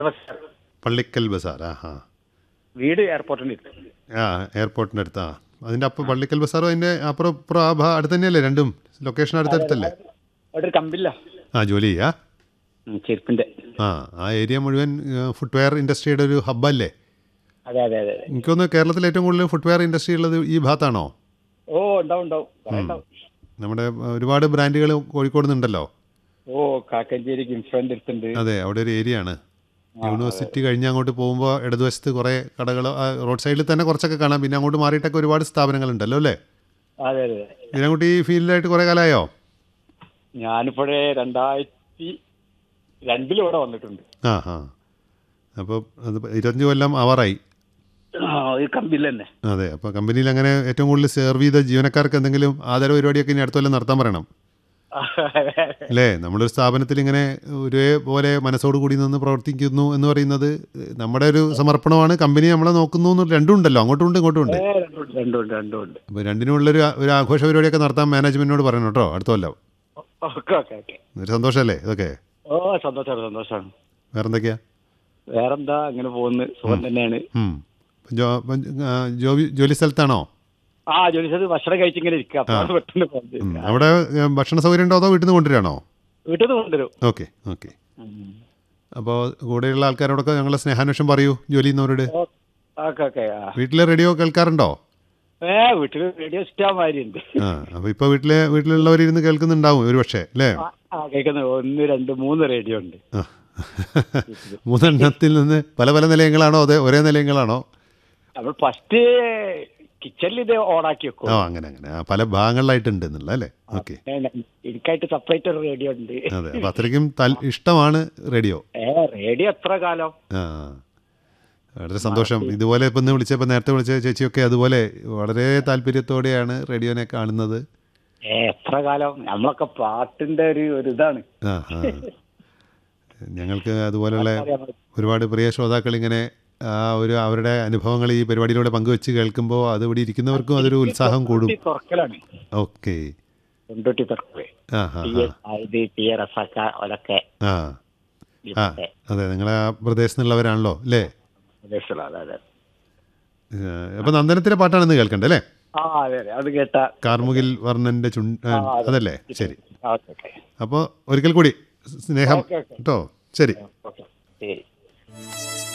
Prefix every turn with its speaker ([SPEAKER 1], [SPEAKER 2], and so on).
[SPEAKER 1] ബസാർ.
[SPEAKER 2] പള്ളിക്കൽ ബസാർ ആ ഹാ
[SPEAKER 1] വീട് എയർപോർട്ടിന്റെ അടുത്ത്
[SPEAKER 2] ആ എയർപോർട്ടിൻ്റെ അടുത്താ അതിൻ്റെ അപ്പം പള്ളിക്കൽ ബസാറും അതിൻ്റെ അപ്പുറം ഇപ്പുറം ആ ഭാ അടുത്ത് തന്നെയല്ലേ രണ്ടും ലൊക്കേഷൻ അടുത്തടുത്തല്ലേ
[SPEAKER 1] അവിടെ ഒരു കമ്പില്ല
[SPEAKER 2] ആ ജോലി ചെയ്യാ
[SPEAKER 1] ഉം, ചെരുപ്പിന്റെ
[SPEAKER 2] ആ ആ ഏരിയ മുഴുവൻ ഫുട്വെയർ ഇൻഡസ്ട്രിയുടെ ഒരു ഹബ്ബല്ലേ
[SPEAKER 1] അതെ അതെ അതെ അതെ
[SPEAKER 2] എനിക്കൊന്ന് കേരളത്തിൽ ഏറ്റവും കൂടുതൽ ഫുട്വെയർ ഇൻഡസ്ട്രി ഉള്ളത് ഈ ഭാഗത്താണോ
[SPEAKER 1] ഓ ഉണ്ടാവും ഉണ്ടാവും കുറെ ഉണ്ടാവും
[SPEAKER 2] നമ്മുടെ ആ, ഒരുപാട് ബ്രാൻഡുകൾ കോഴിക്കോട് നിന്നുണ്ടല്ലോ
[SPEAKER 1] ഓ കാക്കഞ്ചേരി കിംഫ്രണ്ട് അടുത്തുണ്ട്
[SPEAKER 2] അതെ അവിടെ ഒരു ഏരിയ ആണ് യൂണിവേഴ്സിറ്റി കഴിഞ്ഞ് അങ്ങോട്ട് പോകുമ്പോൾ ഇടതുവശത്ത് കുറേ കടകൾ റോഡ് സൈഡിൽ തന്നെ കുറച്ചൊക്കെ കാണാം പിന്നെ അങ്ങോട്ട് മാറിയിട്ടൊക്കെ ഒരുപാട് സ്ഥാപനങ്ങളുണ്ടല്ലോ അല്ലേ
[SPEAKER 1] അതെ അതെ
[SPEAKER 2] ഇതിനങ്ങോട്ട് ഈ ഫീൽഡിലായിട്ട് കുറേ കാലമായോ
[SPEAKER 1] ഞാനിപ്പോഴേ രണ്ടായിരത്തി രണ്ടിലും ഇവിടെ വന്നിട്ടുണ്ട്
[SPEAKER 2] ആ ആ അപ്പോൾ അത് ഇരുപത്തഞ്ച് കൊല്ലം ആവാറായി
[SPEAKER 1] ആ, ഈ കമ്പിൽ തന്നെ
[SPEAKER 2] അതെ അപ്പോൾ കമ്പനിയിൽ അങ്ങനെ ഏറ്റവും കൂടുതൽ സെർവ് ചെയ്ത ജീവനക്കാർക്ക് എന്തെങ്കിലും ആദര പരിപാടിയൊക്കെ ഇനി അടുത്ത കൊല്ലം നടത്താൻ പറയണം അല്ലേ നമ്മളൊരു സ്ഥാപനത്തിൽ ഇങ്ങനെ ഒരേപോലെ മനസ്സോട് കൂടി നിന്ന് പ്രവർത്തിക്കുന്നു എന്ന് പറയുന്നത് നമ്മുടെ ഒരു സമർപ്പണമാണ് കമ്പനി നമ്മളെ നോക്കുന്നു എന്ന് രണ്ടും ഉണ്ടല്ലോ അങ്ങോട്ടും ഉണ്ട് ഇങ്ങോട്ടും ഉണ്ട്
[SPEAKER 1] ഏ, രണ്ടുണ്ട് രണ്ടുണ്ട് രണ്ടുണ്ട്
[SPEAKER 2] അപ്പോൾ രണ്ടിനുമുള്ളൊരു ഒരു ആഘോഷ പരിപാടിയൊക്കെ നടത്താൻ മാനേജ്മെന്റിനോട് പറയണം കേട്ടോ അടുത്ത കൊല്ലം
[SPEAKER 1] ഓക്കെ ഓക്കെ ഓക്കെ
[SPEAKER 2] ഒരു സന്തോഷമല്ലേ ഇതൊക്കെ
[SPEAKER 1] ഓ സന്തോഷമാണ് സന്തോഷമാണ്
[SPEAKER 2] വേറെന്തൊക്കെയാ
[SPEAKER 1] വേറെന്താ അങ്ങനെ പോകുന്നു സുഖം തന്നെയാണ്
[SPEAKER 2] ഉം. ജോ ഇപ്പം, ആ, ജോലി ജോലി സ്ഥലത്താണോ
[SPEAKER 1] ആ ജോലി സ്ഥലത്ത് ഭക്ഷണം കഴിച്ചിങ്ങനെ ഇരിക്കുക അപ്പൊ പെട്ടെന്ന് ഫോൺ ചെയ്തു.
[SPEAKER 2] ഉം. അവിടെ ഏ, ഭക്ഷണ സൗകര്യം ഉണ്ടോ അതോ വീട്ടിൽ നിന്ന് കൊണ്ടുവരാണോ
[SPEAKER 1] വീട്ടിൽ നിന്ന് കൊണ്ടുവരും
[SPEAKER 2] ഓക്കെ ഓക്കെ അപ്പോൾ കൂടെയുള്ള ആൾക്കാരോടൊക്കെ ഞങ്ങളെ സ്നേഹാന്വേഷണം പറയൂ ജോലി ചെയ്യുന്നവരോട്
[SPEAKER 1] ഓക്കെ ഓക്കെ ആ
[SPEAKER 2] വീട്ടിലെ റേഡിയോ കേൾക്കാറുണ്ടോ
[SPEAKER 1] ഏ വീട്ടിൽ റേഡിയോ ഇഷ്ടമാതിരി ഉണ്ട്
[SPEAKER 2] ആ അപ്പോൾ ഇപ്പോൾ വീട്ടിലെ വീട്ടിലുള്ളവരിരുന്ന് കേൾക്കുന്നുണ്ടാവും ഒരു പക്ഷേ അല്ലേ
[SPEAKER 1] ആ, ആ കേൾക്കുന്നത് ഒന്ന് രണ്ട് മൂന്ന് റേഡിയോ ഉണ്ട്
[SPEAKER 2] ആ. മൂന്നെണ്ണത്തിൽ നിന്ന് പല പല നിലയങ്ങളാണോ അതെ ഒരേ നിലയങ്ങളാണോ
[SPEAKER 1] നമ്മൾ ഫസ്റ്റ് കിച്ചണിൽ ഇത് ഓണാക്കി വെക്കും
[SPEAKER 2] ഓ അങ്ങനെ അങ്ങനെ ആ, പല ഭാഗങ്ങളിലായിട്ടുണ്ട് എന്നുള്ള അല്ലേ ഓക്കെ
[SPEAKER 1] ഏ, എനിക്കായിട്ട് സെപ്പറേറ്റ് ഒരു റേഡിയോ ഉണ്ട്
[SPEAKER 2] അതെ അപ്പം അത്രയ്ക്കും തൽ ഇഷ്ടമാണ് റേഡിയോ
[SPEAKER 1] ഏ റേഡിയോ എത്ര കാലം
[SPEAKER 2] ആ വളരെ സന്തോഷം ഇതുപോലെ ഇപ്പം ഇന്ന് വിളിച്ചപ്പോൾ നേരത്തെ വിളിച്ച ചേച്ചിയൊക്കെ അതുപോലെ വളരെ താല്പര്യത്തോടെയാണ് റേഡിയോനെ കാണുന്നത്
[SPEAKER 1] ഏ എത്ര കാലം നമ്മളൊക്കെ പാട്ടിന്റെ ഒരു ഒരു ഇതാണ്
[SPEAKER 2] ആ ആ ഞങ്ങൾക്ക് അതുപോലെയുള്ള ഒരുപാട് പ്രിയ ശ്രോതാക്കൾ ഇങ്ങനെ ആ ഒരു അവരുടെ അനുഭവങ്ങൾ ഈ പരിപാടിയിലൂടെ പങ്കുവെച്ച് കേൾക്കുമ്പോൾ അത് ഇവിടെ ഇരിക്കുന്നവർക്കും അതൊരു ഉത്സാഹം കൂടും
[SPEAKER 1] കൊണ്ടോട്ടി തുറക്കലാണ്
[SPEAKER 2] ഓക്കെ
[SPEAKER 1] കൊണ്ടോട്ടി തുറക്കല്
[SPEAKER 2] ആ ആ
[SPEAKER 1] ടി എസ് ഇത് ടി എ റസാക്ക അവരൊക്കെ
[SPEAKER 2] ആ ആ അതെ നിങ്ങളെ ആ പ്രദേശത്ത് നിന്നുള്ളവരാണല്ലോ അല്ലേ
[SPEAKER 1] പ്രദേശത്തുള്ള അതെ അതെ
[SPEAKER 2] അപ്പം നന്ദനത്തിൻ്റെ പാട്ടാണ് ഇന്ന് കേൾക്കണ്ടേ അല്ലേ
[SPEAKER 1] ആ അതെ അതെ അത് കേട്ട
[SPEAKER 2] കാർമുകിൽ വർണ്ണൻ്റെ ചുൺ ആ, അതല്ലേ ശരി
[SPEAKER 1] ഓക്കെ ഓക്കെ
[SPEAKER 2] അപ്പോൾ ഒരിക്കൽ കൂടി സ്നേഹം
[SPEAKER 1] ഓക്കെ, ഓക്കെ.
[SPEAKER 2] കേട്ടോ ശരി
[SPEAKER 1] ഓക്കെ ശരി